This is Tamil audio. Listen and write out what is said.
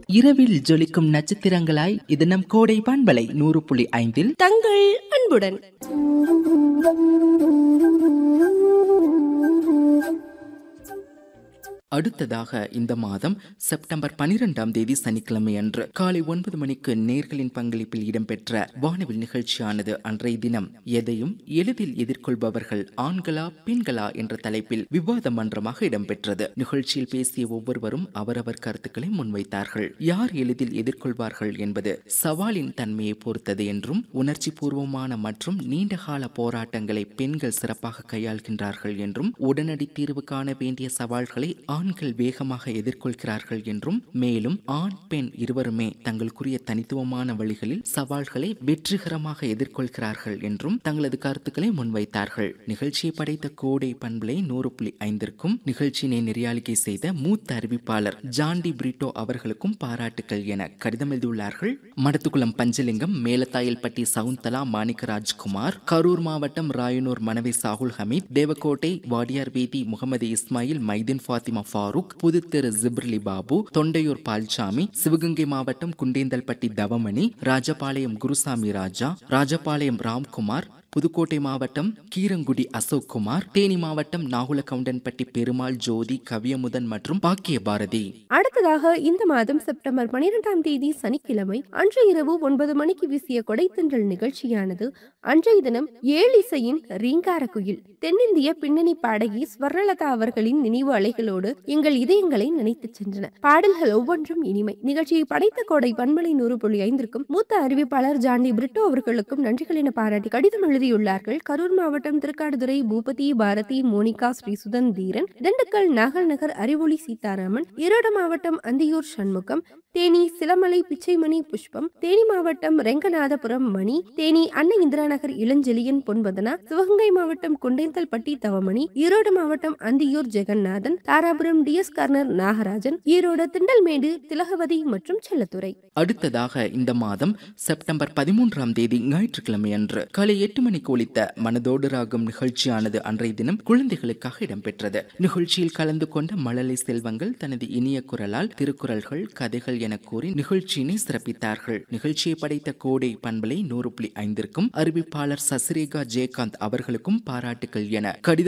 இரவில் ஜொலிக்கும் நட்சத்திரங்களாய் இது நம் கோடை பண்பலை நூறு புள்ளி ஐந்தில் தங்கள் அன்புடன் அடுத்ததாக இந்த மாதம் செப்டம்பர் பனிரெண்டாம் தேதி சனிக்கிழமை அன்று காலை ஒன்பது மணிக்கு நேர்களின் பங்களிப்பில் இடம்பெற்ற வானவில் நிகழ்ச்சியானது அன்றைய தினம் எதையும் எளிதில் எதிர்கொள்பவர்கள் ஆண்களா பெண்களா என்ற தலைப்பில் விவாத மன்றமாக இடம்பெற்றது நிகழ்ச்சியில் பேசிய ஒவ்வொருவரும் அவரவர் கருத்துக்களை முன்வைத்தார்கள் யார் எளிதில் எதிர்கொள்வார்கள் என்பது சவாலின் தன்மையை பொறுத்தது என்றும் உணர்ச்சி பூர்வமான மற்றும் நீண்டகால போராட்டங்களை பெண்கள் சிறப்பாக கையாள்கின்றார்கள் என்றும் உடனடி தீர்வு காண வேண்டிய சவால்களை ஆண்கள் வேகமாக எதிர்கொள்கிறார்கள் என்றும் மேலும் ஆண் பெண் இருவருமே தங்களுக்குரிய தனித்துவமான வழிகளில் சவால்களை வெற்றிகரமாக எதிர்கொள்கிறார்கள் என்றும் தங்களது கருத்துக்களை முன்வைத்தார்கள் நிகழ்ச்சியை படைத்த கோடை பண்பலை நூறு புள்ளி ஐந்திற்கும் நிகழ்ச்சியினை நெறியாளிகை செய்த மூத்த அறிவிப்பாளர் ஜான்டி பிரிட்டோ அவர்களுக்கும் பாராட்டுக்கள் என கடிதம் எழுதியுள்ளார்கள் மடத்துக்குளம் பஞ்சலிங்கம் மேலத்தாயல்பட்டி சவுந்தலா மாணிக்கராஜ்குமார் கரூர் மாவட்டம் ராயனூர் மனவை சாகுல் ஹமீத் தேவக்கோட்டை வாடியார் வீதி முகமது இஸ்மாயில் மைதீன் ஃபாத்திமா ஃபாரூக் புதுத்தெரு ஜிப்ரலி பாபு தொண்டையூர் பால்சாமி சிவகங்கை மாவட்டம் குண்டேந்தல்பட்டி தவமணி ராஜபாளையம் குருசாமி ராஜா ராஜபாளையம் ராம்குமார் புதுக்கோட்டை மாவட்டம் கீரங்குடி அசோக் குமார் தேனி மாவட்டம் நாகுலகவுண்டன்பட்டி பெருமாள் ஜோதி கவியமுதன் மற்றும் பாக்கிய பாரதி அடுத்ததாக இந்த மாதம் செப்டம்பர் பனிரெண்டாம் தேதி சனிக்கிழமை அன்று இரவு ஒன்பது மணிக்கு வீசிய கொடைத்தன்றல் நிகழ்ச்சியானது அன்றைய தினம் ஏழிசையின் ரீங்கார குயில் தென்னிந்திய பின்னணி பாடகி ஸ்வர்ணலதா அவர்களின் நினைவு அலைகளோடு எங்கள் இதயங்களை நினைத்துச் சென்றன பாடல்கள் ஒவ்வொன்றும் இனிமை நிகழ்ச்சியை படைத்த கோடை பண்பலை நூறு புள்ளி ஐந்திற்கும் மூத்த அறிவிப்பாளர் ஜாண்டி பிரிட்டோ அவர்களுக்கும் நன்றிகள் என பாராட்டி கடிதம் எழுதியுள்ளார்கள் கரூர் மாவட்டம் திருக்காடுதுறை பூபதி பாரதி மோனிகா ஸ்ரீசுதன் தீரன் திண்டுக்கல் நாகல் நகர் அறிவொளி சீதாராமன் ஈரோடு மாவட்டம் அந்தியூர் சண்முகம் தேனி சிலமலை பிச்சைமணி புஷ்பம் தேனி மாவட்டம் ரெங்கநாதபுரம் மணி தேனி அன்னை இந்திரா நகர் இளஞ்செலியன் பொன்பதனா சிவகங்கை மாவட்டம் குண்டேந்தல்பட்டி தவமணி ஈரோடு மாவட்டம் அந்தியூர் ஜெகநாதன் தாராபுரம் டிஎஸ் கர்னர் நாகராஜன் ஈரோடு திண்டல்மேடு திலகவதி மற்றும் செல்லத்துறை அடுத்ததாக இந்த மாதம் செப்டம்பர் பதிமூன்றாம் தேதி ஞாயிற்றுக்கிழமை அன்று காலை எட்டு மணிக்கு ஒலித்த மனதோடு ராகம் நிகழ்ச்சியானது அன்றைய தினம் குழந்தைகளுக்காக இடம்பெற்றது நிகழ்ச்சியில் கலந்து கொண்ட மழலை செல்வங்கள் தனது இனிய குரலால் திருக்குறள்கள் கதைகள் என கூறி நிகழ்ச்சியினை சிறப்பித்தார்கள் நிகழ்ச்சியை படைத்த கோடை பண்பலை நூறு புள்ளி ஐந்திற்கும் அறிவிப்பாளர் சசிரேகா ஜெயகாந்த் அவர்களுக்கும் பாராட்டுகள் என கடிதம்